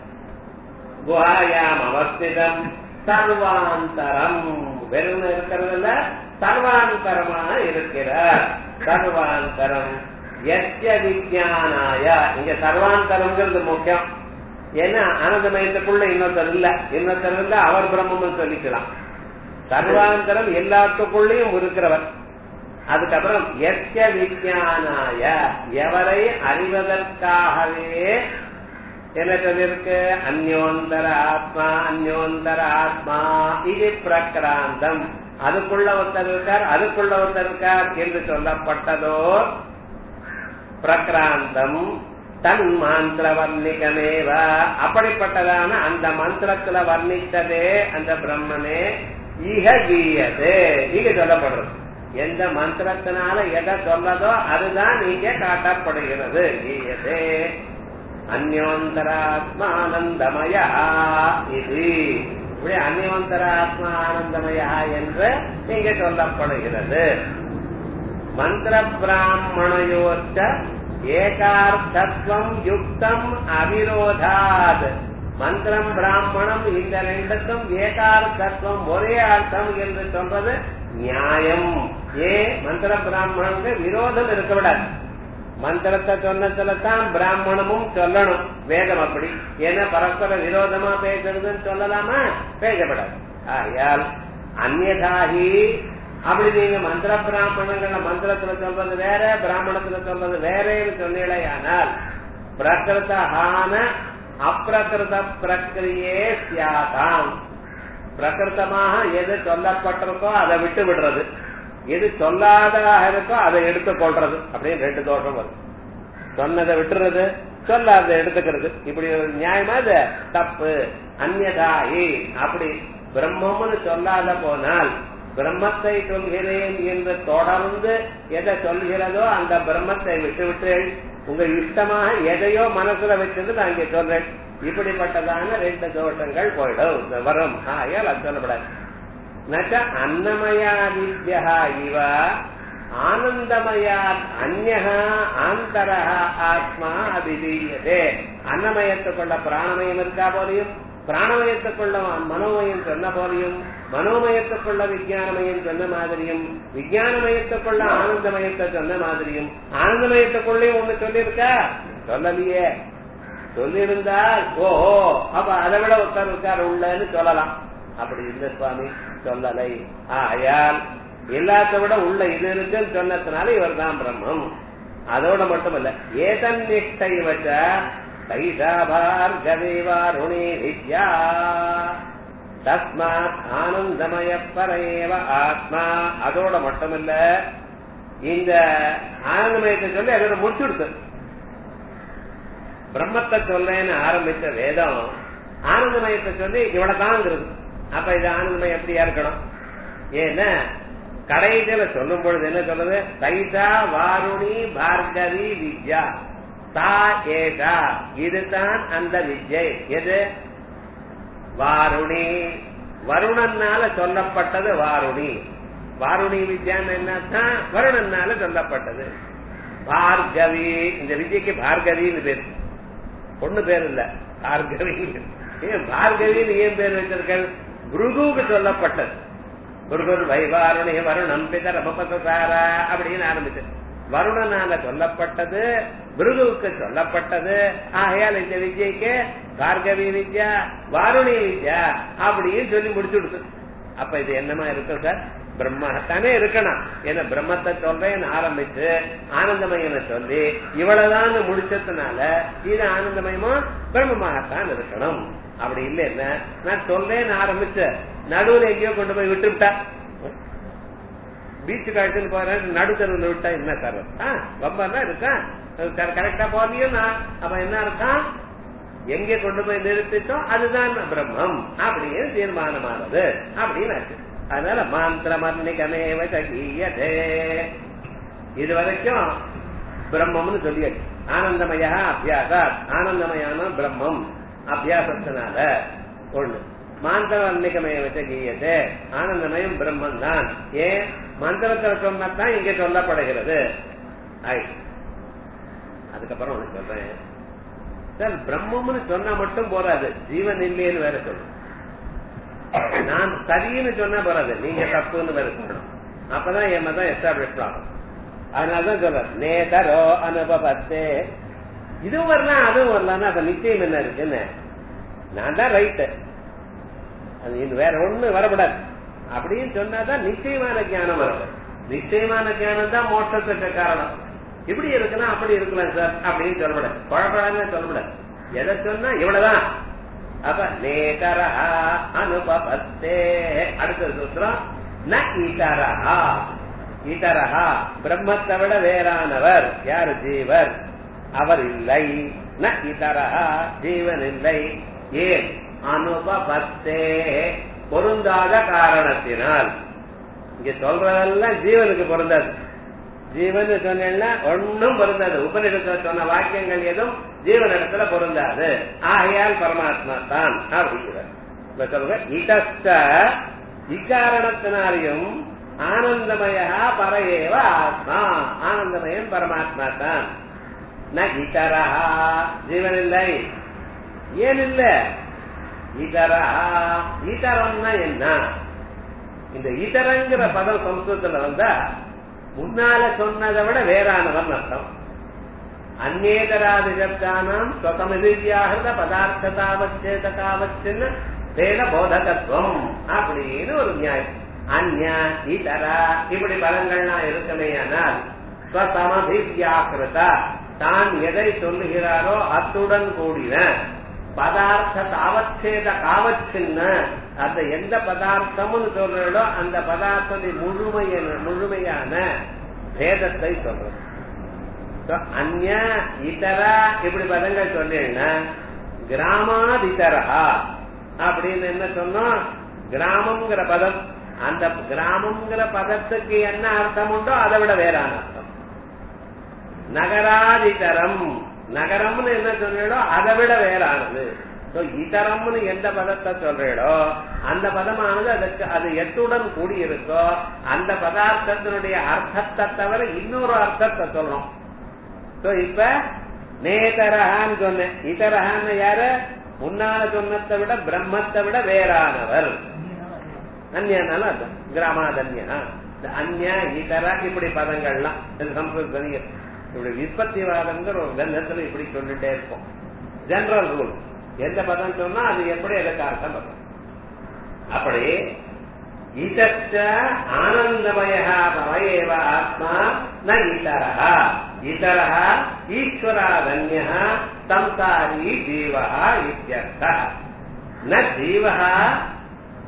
குஹாயாம் அவஸ்திதம் சர்வாந்தரம் வெறும் இருக்கிறது இல்ல சர்வாந்தரமாக இருக்கிறார் சர்வாந்தரம் எத்திய விஜயானாய இங்க சர்வாந்தரம்ங்கிறது முக்கியம் ஏன்னா ஆனந்தமயத்துக்குள்ள இன்னொருத்தர் இல்ல இன்னொருத்தர் இல்ல அவர் பிரம்மம் சொல்லிக்கலாம் சர்வாந்தரம் எல்லாத்துக்குள்ளேயும் இருக்கிறவர் அதுக்கப்புறம் எத்திய விஜயானாய எவரை அறிவதற்காகவே என்ன சொல்லிருக்கு அந்யோந்தர ஆத்மா அந்யோந்தர ஆத்மா இது பிரக்ராந்தம் அதுக்குள்ள ஒருத்தர் இருக்கார் அதுக்குள்ள ஒருத்தர் இருக்கார் என்று சொல்லப்பட்டதோ பிரக்ராந்தம் தன் மாந்திர வர்ணிகமேவ அப்படிப்பட்டதான அந்த மந்திரத்துல வர்ணித்ததே அந்த பிரம்மனே ஈக கீயது இங்க சொல்லப்படுறது எந்த மந்திரத்தினால எதை சொல்லதோ அதுதான் இங்க காட்டப்படுகிறது கீயதே அந்யோந்தராத்மானந்தமயா இது இப்படி அந்யோந்தராத்மா ஆனந்தமயா என்று இங்க சொல்லப்படுகிறது மந்திர பிராமணயோச்ச ஏகார்த்தத்வம் யுக்தம் அவிரோதாத் மந்திரம் பிராமணம் இந்த ரெண்டுக்கும் ஏகார்த்தத்துவம் ஒரே அர்த்தம் என்று சொல்றது நியாயம் ஏ மந்திர பிராமணனுக்கு விரோதம் இருக்க விடாது மந்திரத்தை சொன்னதுல தான் பிராமணமும் சொல்லணும் வேதம் அப்படி ஏன்னா பரஸ்பர விரோதமா பேசுறதுன்னு சொல்லலாமா பேசப்படாது ஆயால் அந்நதாகி அப்படி நீங்க மந்திர பிராமணங்கள மந்திரத்துல சொல்றது வேற பிராமணத்துல சொல்றது வேறேன்னு சொன்னீங்களே ஆனால் பிரகிருதான அப்பிரகிருத பிரக்கிரியே சியாதாம் பிரகிருத்தமாக எது சொல்லப்பட்டிருக்கோ அதை விட்டு விடுறது எது சொல்லாததாக இருக்கோ அதை எடுத்துக் கொள்றது அப்படின்னு ரெண்டு தோஷம் வரும் சொன்னதை விட்டுறது சொல்லாத எடுத்துக்கிறது இப்படி ஒரு நியாயமா இது தப்பு அந்நதாயி அப்படி பிரம்மம்னு சொல்லாத போனால் பிரம்மத்தை சொல்கிறேன் என்று தொடர்ந்து எதை சொல்கிறதோ அந்த பிரம்மத்தை விட்டு விட்டு உங்க இஷ்டமாக எதையோ மனசுல வச்சது நான் இங்க சொல்றேன் இப்படிப்பட்டதான ரெண்டு தோஷங்கள் போயிடும் வரும் ஆயால் அது சொல்லப்படாது நச்ச அன்னமயா வித்யா இவ ஆனந்தமயா அந்நகா ஆந்தரா ஆத்மா அபிதீயதே அன்னமயத்துக்குள்ள பிராணமயம் இருக்கா போலையும் பிராணமயத்துக்குள்ள மனோமயம் சொன்ன போலையும் மனோமயத்துக்குள்ள விஜயானமயம் சொன்ன மாதிரியும் விஜயானமயத்துக்குள்ள ஆனந்தமயத்தை சொன்ன மாதிரியும் ஆனந்தமயத்துக்குள்ளேயும் ஒண்ணு சொல்லியிருக்கா சொல்லலையே சொல்லியிருந்தால் ஓஹோ அப்ப அதை விட உட்கார் உட்கார் உள்ளன்னு சொல்லலாம் அப்படி இந்த சுவாமி சொல்லலை ஆயால் எல்லாத்த விட உள்ள இது இருக்குன்னு சொன்னதுனால இவர் தான் பிரம்மம் அதோட மட்டுமல்ல ஏதன் நிஷ்டை வச்ச கைசாபார்கவேவாருணி வித்யா தஸ்மாத் ஆனந்தமய பரேவ ஆத்மா அதோட மட்டுமில்ல இந்த ஆனந்தமயத்தை சொல்லி அதோட முடிச்சுடுத்து பிரம்மத்தை சொல்றேன்னு ஆரம்பிச்ச வேதம் ஆனந்தமயத்தை சொல்லி இவ்வளவுதாங்கிறது அப்ப இது ஆனந்தமயம் எப்படியா இருக்கணும் ஏன்னா கடைசியில சொல்லும் பொழுது என்ன சொல்றது தைசா வாருணி பார்கவி வித்யா தா ஏஷா இதுதான் அந்த வித்யை எது வாருணி வருணன்னால சொல்லப்பட்டது வாருணி வாருணி வித்யான்னு என்ன வருணன்னால சொல்லப்பட்டது பார்கவி இந்த வித்யக்கு பார்கவின்னு பேர் பொண்ணு பேர் இல்ல பார்கவி ஏன் பார்கவின்னு ஏன் பேர் வச்சிருக்கள் குருகுவுக்கு சொல்லப்பட்டது குருகுர் வைவாருணி வருணம் பிதர் அபபசாரா அப்படின்னு ஆரம்பிச்சு வருணனால சொல்லப்பட்டது பிருகுவுக்கு சொல்லப்பட்டது ஆகையால் இந்த வித்யைக்கு பார்கவி வித்யா வாருணி வித்யா அப்படின்னு சொல்லி முடிச்சு கொடுத்து அப்ப இது என்னமா இருக்கும் சார் பிரம்மத்தானே இருக்கணும் ஏன்னா பிரம்மத்தை சொல்றேன்னு ஆரம்பிச்சு ஆனந்தமயனை சொல்லி இவ்வளவுதான் முடிச்சதுனால இது ஆனந்தமயமா பிரம்மமாகத்தான் இருக்கணும் அப்படி இல்ல என்ன நான் சொல்றேன்னு ஆரம்பிச்ச நடுவுல எங்கேயோ கொண்டு போய் விட்டுவிட்டா பீச்சுக்கு அழைச்சிட்டு போறேன் நடுத்தருவில் விட்டா என்ன சார் ரொம்ப இருக்கா கரெக்டா போறீங்கன்னா அப்ப என்ன இருக்கான் எங்க கொண்டு போய் நிறுத்திட்டோம் அதுதான் பிரம்மம் அப்படின்னு தீர்மானமானது அப்படின்னு ஆச்சு அதனால மாந்திரமர்ணிகமேவ சகீயதே இது வரைக்கும் பிரம்மம்னு சொல்லியாச்சு ஆனந்தமயா அபியாசா ஆனந்தமயான பிரம்மம் அபியாசத்தினால ஒண்ணு மாந்திரவர்ணிகமேவ சகீயதே ஆனந்தமயம் பிரம்மம் தான் ஏன் மந்திரத்தில் சொன்னதான் இங்க சொல்லப்படுகிறது அதுக்கப்புறம் ஒண்ணு சொல்றேன் சார் பிரம்மம்னு சொன்னா மட்டும் போறாது ஜீவன் இல்லையேன்னு வேற சொல்லணும் நான் சரின்னு சொன்னா போறாது நீங்க தப்புன்னு வேற சொல்லணும் அப்பதான் என் மதம் எஸ்டாப்ளிஷ் ஆகும் அதனாலதான் சொல்ற நேதரோ அனுபவத்தே இதுவும் வரலாம் அதுவும் வரலாம்னா அப்ப நிச்சயம் என்ன இருக்குன்னு நான் தான் ரைட்டு அது இது வேற ஒண்ணு வரக்கூடாது அப்படின்னு சொன்னாதான் நிச்சயமான ஞானம் வரும் நிச்சயமான ஞானம் தான் மோட்டத்துக்கு காரணம் இப்படி இருக்குன்னா அப்படி இருக்கலாம் சார் அப்படின்னு சொல்லக்கூடாது குழப்படாம சொல்லக்கூடாது எதை சொன்னா இவ்வளவுதான் அப்ப நேதரஹா அனுபவத்தே அடுத்த சூத்திரம் ந ஈதரஹா ஈதரஹா பிரம்மத்தை விட வேறானவர் யார் ஜீவர் அவர் இல்லை ந இதரஹா ஜீவன் இல்லை ஏன் அனுபவத்தே பொருந்தாத காரணத்தினால் இங்க சொல்றதெல்லாம் ஜீவனுக்கு பொருந்தாது ஜீவன் சொன்னா ஒன்னும் பொருந்தாது உபநிடத்துல சொன்ன வாக்கியங்கள் எதுவும் ஜீவனிடத்துல பொருந்தாது ஆகையால் பரமாத்மா தான் அப்படிங்கிறார் சொல்ற இடஸ்ட இக்காரணத்தினாலையும் ஆனந்தமயா பரையேவ ஆத்மா ஆனந்தமயம் பரமாத்மா தான் ந இதரஹா ஜீவன் இல்லை ஏன் இல்ல இதரஹா இதரம்னா என்ன இந்த இதரங்கிற பதம் சம்ஸ்கிருதத்துல வந்தா முன்னால சொன்னதை விட வேறானவன் அர்த்தம் அந்நேதராதிகத்தானம் ஸ்வசமிதிவியாகிருத பதார்த்ததாவச்சேதகாவச்சுன்னு வேத போதகத்துவம் அப்படின்னு ஒரு நியாயம் அந்யா இதரா இப்படி பலங்கள்லாம் இருக்குமே ஆனால் ஸ்வசமதிவியாகிருதா தான் எதை சொல்லுகிறாரோ அத்துடன் கூடின பதார்த்த தாவச்சேத காவச்சின்ன அந்த எந்த பதார்த்தம்னு சொல்றோ அந்த பதார்த்தத்தை முழுமைய முழுமையான பேதத்தை சொல்றது அந்ய இதரா இப்படி பதங்கள் சொன்னீங்கன்னா கிராமாதிதரா அப்படின்னு என்ன சொன்னோம் கிராமம்ங்கிற பதம் அந்த கிராமம்ங்கிற பதத்துக்கு என்ன அர்த்தம் உண்டோ அதை விட வேறான அர்த்தம் நகராதிதரம் நகரம்னு என்ன சொல்றீடோ அதை விட வேறானது இதரம்னு எந்த பதத்தை சொல்றீடோ அந்த பதமானது அதுக்கு அது எத்துடன் கூடி இருக்கோ அந்த பதார்த்தத்தினுடைய அர்த்தத்தை தவிர இன்னொரு அர்த்தத்தை சொல்றோம் இப்ப நேதரஹான்னு சொன்னேன் இதரஹான்னு யாரு முன்னால சொன்னத்தை விட பிரம்மத்தை விட வேறானவர் அந்நியனால அர்த்தம் கிராமாதன்யா அந்நியா இதர இப்படி பதங்கள்லாம் சம்ஸ்கிருத இப்படி விற்பத்திவாதங்கிற ஒரு கந்தத்துல இப்படி சொல்லிட்டே இருப்போம் ஜெனரல் ரூல் எந்த பதம் சொன்னா அது எப்படி எதுக்கு அர்த்தம் வரும் அப்படி இதச்ச ஆனந்தமய பவயேவ ஆத்மா ந இதரः இதரः ஈஸ்வராதன்யः சம்சாரி ஜீவः இत्यर्थः ந ஜீவः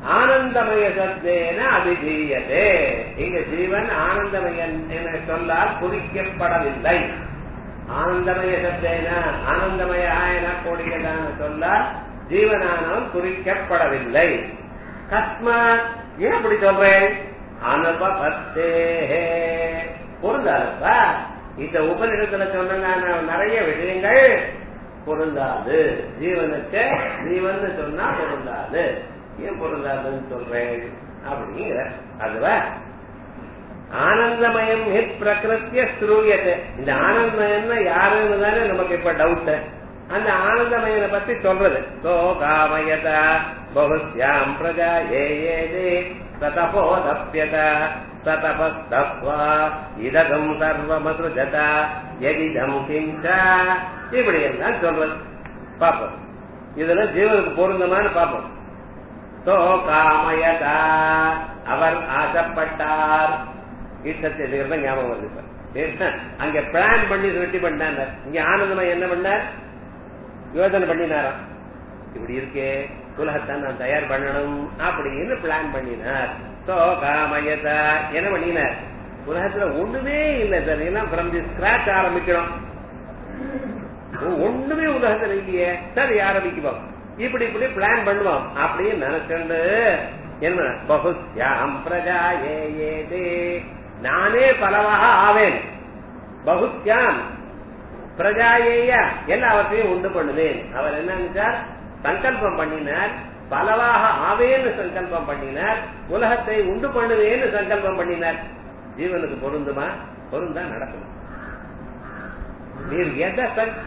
ஆனந்தமய சப்தேன அபிதீயதே இங்க ஜீவன் ஆனந்தமயன் என சொல்லால் குறிக்கப்படவில்லை ஆனந்தமய சப்தேன ஆனந்தமய என கூடியதான சொல்லால் ஜீவனானவன் குறிக்கப்படவில்லை கஸ்மாத் ஏன் அப்படி சொல்றேன் அனுபவத்தே பொருந்தாதப்பா இந்த உபநிடத்துல சொன்ன நிறைய விஷயங்கள் பொருந்தாது ஜீவனுக்கு ஜீவன் சொன்னா பொருந்தாது ஏன் பொருந்தாதுன்னு சொல்றேன் அப்படிங்கிற அதுவா ஆனந்தமயம் ஹித் பிரகிருத்திய ஸ்ரூயத்தை இந்த ஆனந்தமயம்னா யாருன்னு தானே நமக்கு இப்ப டவுட் அந்த ஆனந்தமயனை பத்தி சொல்றது சோ காமயத பகுஸ்யாம் பிரஜா ஏ ஏதே சதபோதப்யத சதபஸ்தப்வா இதகம் சர்வமதுஜத எதிதம் கிஞ்ச இப்படி எல்லாம் சொல்றது பாப்போம் இதுல ஜீவனுக்கு பொருந்தமான்னு பாப்போம் சோ காமயதா அவர் ஆசைப்பட்டார் ஈட்டத்தை ஞாபகம் வருது இப்ப அங்க பிளான் பண்ணி ரெட்டி பண்ணாங்க இங்க ஆனந்தமா என்ன பண்ணார் யோசனை பண்ணினாராம் இப்படி இருக்கே உலகத்தான் நான் தயார் பண்ணணும் அப்படின்னு பிளான் பண்ணினார் சோ காமயதா என்ன பண்ணினார் உலகத்துல ஒண்ணுமே இல்லை சார் எல்லாம் ஃப்ரம் தி ஸ்கிராச் ஆரம்பிக்கணும் ஒண்ணுமே உலகத்துல இல்லையே சரி ஆரம்பிக்குவோம் இப்படி இப்படி பிளான் பண்ணுவோம் அப்படின்னு நினைச்சுண்டு என்ன பகுத்யாம் பிரஜா ஏ ஏதே நானே பலவாக ஆவேன் பகுத்யாம் பிரஜாயேய எல்லாவற்றையும் உண்டு பண்ணுவேன் அவர் என்ன நினைச்சார் சங்கல்பம் பண்ணினார் பலவாக ஆவேன்னு சங்கல்பம் பண்ணினார் உலகத்தை உண்டு பண்ணுவேன்னு சங்கல்பம் பண்ணினார் ஜீவனுக்கு பொருந்துமா பொருந்தா நடக்கும் நீர் எதை சங்-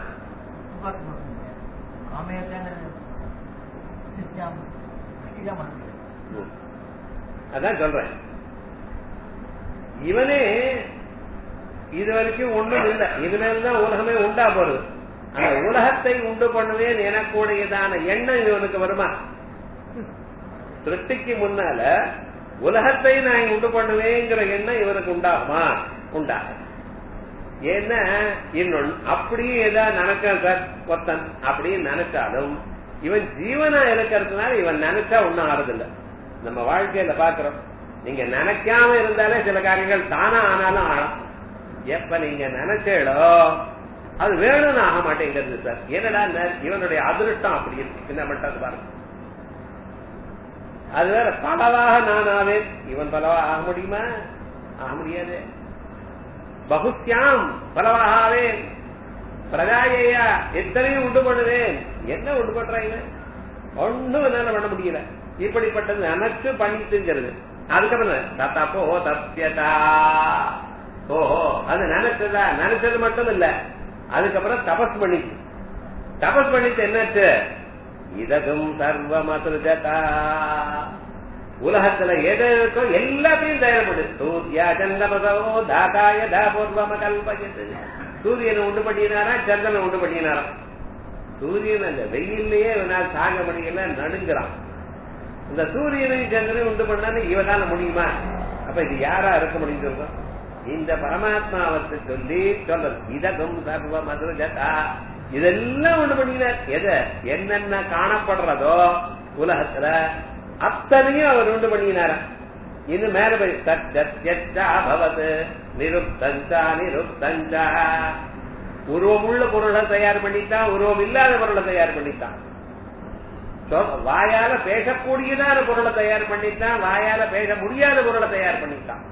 ம். அதான் சொல்றேன் இவனே இது வரைக்கும் ஒண்ணும் இல்ல இனிமேல் உலகமே உண்டா போறது அந்த உலகத்தை உண்டு பண்ணுவேன் எனக்கூடியதான எண்ணம் இவனுக்கு வருமா சிருஷ்டிக்கு முன்னால உலகத்தை நான் உண்டு பண்ணுவேங்கிற எண்ணம் இவனுக்கு உண்டாகுமா உண்டாகும் ஏன்னா இன்னொன்னு அப்படியே ஏதாவது நினைச்சான் சார் ஒருத்தன் அப்படின்னு நினைச்சாலும் இவன் ஜீவனா இருக்கிறதுனால இவன் நினைச்சா ஒண்ணும் ஆறதில்ல நம்ம வாழ்க்கையில பாக்குறோம் நீங்க நினைக்காம இருந்தாலே சில காரியங்கள் தானா ஆனாலும் ஆகும் எப்ப நீங்க நினைச்சேடோ அது வேணும்னு ஆக மாட்டேங்கிறது சார் என்னடா இந்த இவனுடைய அதிருஷ்டம் அப்படி இருக்கு என்ன பண்றது பாருங்க அது வேற பலவாக நான் ஆவேன் இவன் பலவா ஆக முடியுமா ஆக முடியாது பகுத்யாம் பலவாக ஆவேன் பிரஜாயையா எத்தனையும் உண்டு பண்ணுவேன் என்ன உண்டு பண்றாங்க ஒண்ணும் என்னால பண்ண முடியல இப்படிப்பட்டது நினைச்சு பண்ணிட்டுங்கிறது அதுக்கப்புறம் தத்தப்போ தப்பியதா ஓஹோ அது நினைச்சதா நினைச்சது மட்டும் இல்ல அதுக்கப்புறம் தபஸ் பண்ணிச்சு தபஸ் பண்ணிட்டு என்னாச்சு இதகும் சர்வ மதுஜதா உலகத்துல எது இருக்கோ எல்லாத்தையும் தயார்படு சூர்யா சந்திரமசோ தாதாய தாபூர்வம கல்பயது சூரியனை உண்டு பண்ணினாரா சந்திரனை உண்டு பண்ணினாரா சூரியன் அந்த வெயில்லயே இவனால் தாங்க முடியல நடுங்கிறான் இந்த சூரியனையும் சந்திரனையும் உண்டு பண்ணாலும் இவனால முடியுமா அப்ப இது யாரா இருக்க முடியும் சொல்றோம் இந்த பரமாத்மாவத்தை சொல்லி சொல்றது இதகம் சர்வ மதுரஜதா இதெல்லாம் உண்டு பண்ணினார் எதை என்னென்ன காணப்படுறதோ உலகத்துல அத்தனையும் அவர் உண்டு பண்ணினார இன்னும் மேல போய் சத்யத்யச்சா பவது நிருப்தஞ்சா நிருப்தஞ்சா உருவமுள்ள பொருளை தயார் பண்ணிட்டான் உருவம் இல்லாத பொருளை தயார் பண்ணிட்டான் சொ- வாயால பேசக்கூடியதான பொருளை தயார் பண்ணிட்டான் வாயால பேச முடியாத பொருளை தயார் பண்ணிட்டான்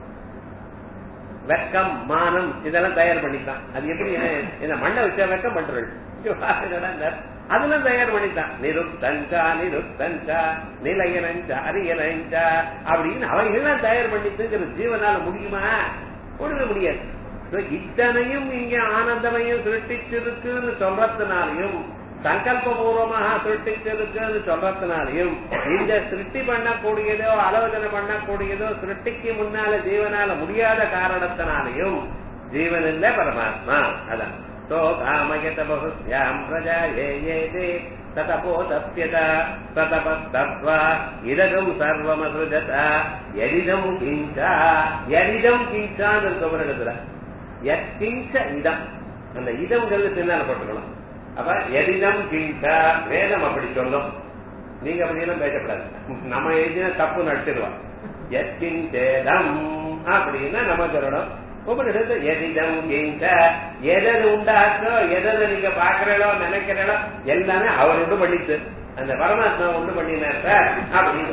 வெக்கம் மானம் இதெல்லாம் தயார் பண்ணிட்டான் அது எப்படி இந்த மண்ணை வச்சா வெக்கம் பண்றது அதெல்லாம் தயார் பண்ணிட்டான் நிருப்தஞ்சா நிருப்தஞ்சா நிலையனஞ்சா அரியனஞ்சா அப்படின்னு அவைகள்லாம் தயார் பண்ணிட்டுங்கிற ஜீவனால முடியுமா ஒண்ணுமே முடியாது So, இத்தனையும் இங்க ஆனந்தமையும் சிருஷ்டிச்சிருக்குன்னு சொல்றதுனாலையும் சங்கல்பபூர்வமாக சிருஷ்டிச்சிருக்குன்னு சொல்றதுனாலையும் இந்த சிருஷ்டி பண்ணக்கூடியதோ ஆலோசனை பண்ணக்கூடியதோ சிருஷ்டிக்கு முன்னால ஜீவனால முடியாத காரணத்தினாலையும் ஜீவன் இல்ல பரமாத்மா அதான் சோ காமயத பகுஸ்யாம் பிரஜா ஏ ஏதே ததபோதப்யத ததபஸ்தப்வா இதகம் சர்வமசுஜத எரிதம் கிஞ்சா எரிதம் கிஞ்சான்னு இருக்க இடத்துல எக்கிஞ்ச இதம் அந்த இதம்ங்கிறது பின்னால போட்டுக்கணும் அப்ப எரிதம் கிஞ்சா வேதம் அப்படி சொல்லும் நீங்க அப்படியெல்லாம் பேசப்படாது நம்ம எழுதின தப்பு நடிச்சிருவோம் எத்தின் சேதம் அப்படின்னா நம்ம சொல்லணும் உபனிஷத்து எதிதம் எங்க எதது உண்டாச்சோ எதது நீங்க பாக்குறீங்களோ நினைக்கிறீங்களோ எல்லாமே அவர் உண்டு பண்ணிட்டு அந்த பரமாத்மா உண்டு பண்ணினார் சார் அப்படின்னு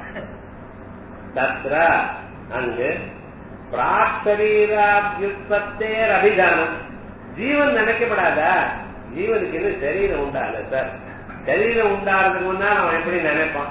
தத்ர அங்கு பிராக்சரீராபியுற்பத்தேர் அபிதானம் ஜீவன் நினைக்கப்படாதா ஜீவனுக்கு இன்னும் சரீரம் உண்டால சார் சரீரம் உண்டாறதுக்கு முன்னால் அவன் எப்படி நினைப்பான்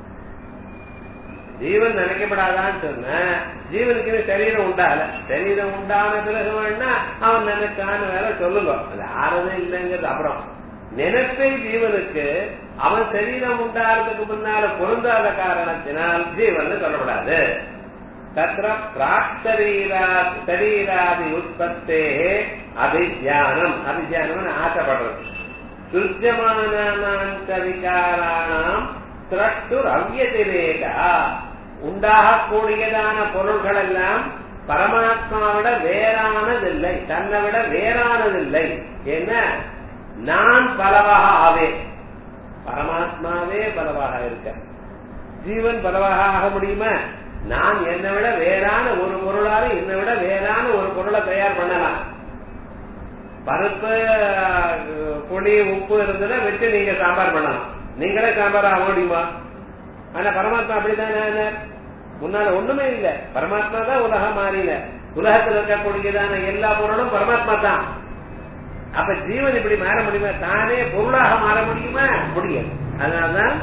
ஜீவன் நினைக்கப்படாதான்னு சொன்ன ஜீவனுக்கு இன்னும் சரீரம் உண்டால சரீரம் உண்டான பிறகு வேணா அவன் நினைச்சான்னு வேற சொல்லுங்க அது ஆறதே இல்லைங்கிறது அப்புறம் நினைப்பை ஜீவனுக்கு அவன் சரீரம் உண்டாறதுக்கு முன்னால பொருந்தாத காரணத்தினால் ஜீவன் சொல்லப்படாது தத்திர பிராக்சரீரா சரீராதி உற்பத்தே அபிஜானம் அபிஜானம் ஆசைப்படுறது சுஜமானாம் விகாராணாம் திரட்டுர் அவ்யதிரேகா உண்டாகக்கூடியதான பொருள்கள் எல்லாம் பரமாத்மாவிட வேறானதில்லை தன்னை விட வேறானதில்லை என்ன நான் பலவாக ஆவேன் பரமாத்மாவே பலவாக இருக்க ஜீவன் பலவாக ஆக முடியுமா நான் என்னை விட வேறான ஒரு பொருளால என்னை விட வேறான ஒரு பொருளை தயார் பண்ணலாம் பருப்பு புளி உப்பு இருந்ததுன்னா வச்சு நீங்க சாம்பார் பண்ணலாம் நீங்களே சாம்பார் ஆக முடியுமா ஆனா பரமாத்மா அப்படித்தானே முன்னால ஒண்ணுமே இல்ல பரமாத்மா தான் உலகம் மாறின உலகத்தில் இருக்கக்கூடியதான எல்லா பொருளும் பரமாத்மா தான் அப்ப ஜீவன் இப்படி மாற முடியுமா தானே பொருளாக மாற முடியுமா முடியாது அதனால்தான்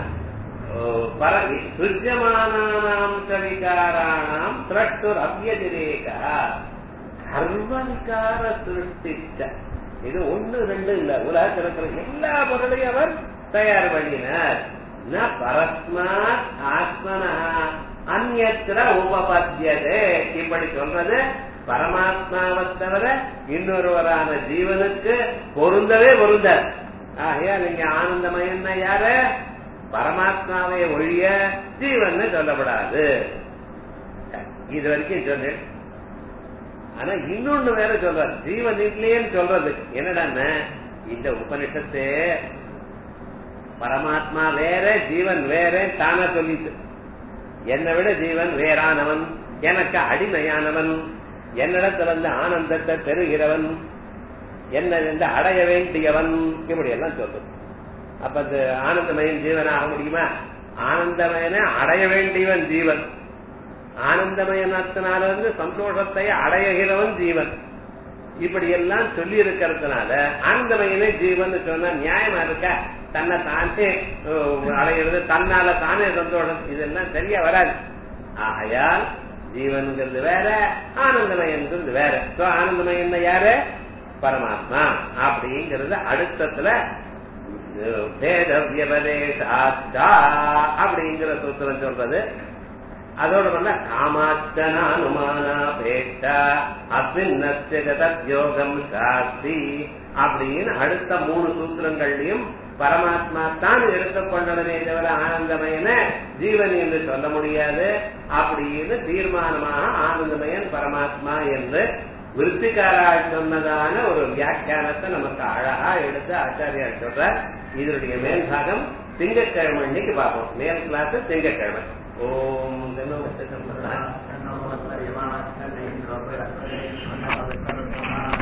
சுஜமானாம் கவிகாராணாம் திரட்டுர் அவ்யதிரேகா சர்வவிகார சிருஷ்டிச்ச இது ஒண்ணு ரெண்டு இல்ல உலகத்தில் இருக்கிற எல்லா பொருளையும் அவர் தயார் பண்ணினார் ந பரஸ்மாத் ஆத்மனா அந்நத்திர உபபத்தியதே இப்படி சொல்றது பரமாத்மாவை தவிர இன்னொருவரான ஜீவனுக்கு பொருந்தவே பொருந்தார் ஆகையா நீங்க ஆனந்தமயம்னா யாரு பரமாத்மாவை ஒழிய ஜீவன் சொல்லப்படாது இது வரைக்கும் சொன்னேன் ஆனா இன்னொன்னு வேற சொல்றாரு ஜீவன் இல்லையேன்னு சொல்றது என்னடான்னு இந்த உபனிஷத்து பரமாத்மா வேற ஜீவன் வேற தானா சொல்லிட்டு என்னை விட ஜீவன் வேறானவன் எனக்கு அடிமையானவன் என்னிடத்துல இருந்து ஆனந்தத்தை பெறுகிறவன் என்ன என்று அடைய வேண்டியவன் இப்படி எல்லாம் சொல்றது அப்ப அது ஆனந்தமயன் ஜீவன் ஆக முடியுமா ஆனந்தமயனை அடைய வேண்டியவன் ஜீவன் ஆனந்தமயனத்தினால இருந்து சந்தோஷத்தை அடைகிறவன் ஜீவன் இப்படி எல்லாம் சொல்லி இருக்கிறதுனால ஆனந்தமயனே ஜீவன் சொன்னா நியாயமா இருக்க தன்னை தானே அடைகிறது தன்னால தானே சந்தோஷம் இதெல்லாம் சரியா வராது ஆகையால் ஜீவன்கிறது வேற ஆனந்தமயன்கிறது வேற சோ ஆனந்தமயன் யாரு பரமாத்மா அப்படிங்கறது அடுத்தத்துல வேதவியபதேசாத்தா அப்படிங்கிற சூத்திரம் சொல்றது அதோட பண்ண காமாச்சனானுமானாபேட்டா அஸ்மின்னஸ்யோகம் சாஸ்தி அப்படின்னு அடுத்த மூணு சூத்திரங்கள்லயும் பரமாத்மா தான் எடுத்துக்கொண்டனே தவிர ஆனந்தமயன ஜீவன் என்று சொல்ல முடியாது அப்படின்னு தீர்மானமாக ஆனந்தமயன் பரமாத்மா என்று விருத்திகாரால் சொன்னதான ஒரு வியாக்கியானத்தை நமக்கு அழகா எடுத்து ஆச்சாரியா சொல்ற இதனுடைய மேல் பாகம் திங்கட்கிழமை இன்னைக்கு பார்ப்போம் மேல் கிளாஸ் திங்கட்கிழமை ஓம் தன்னோ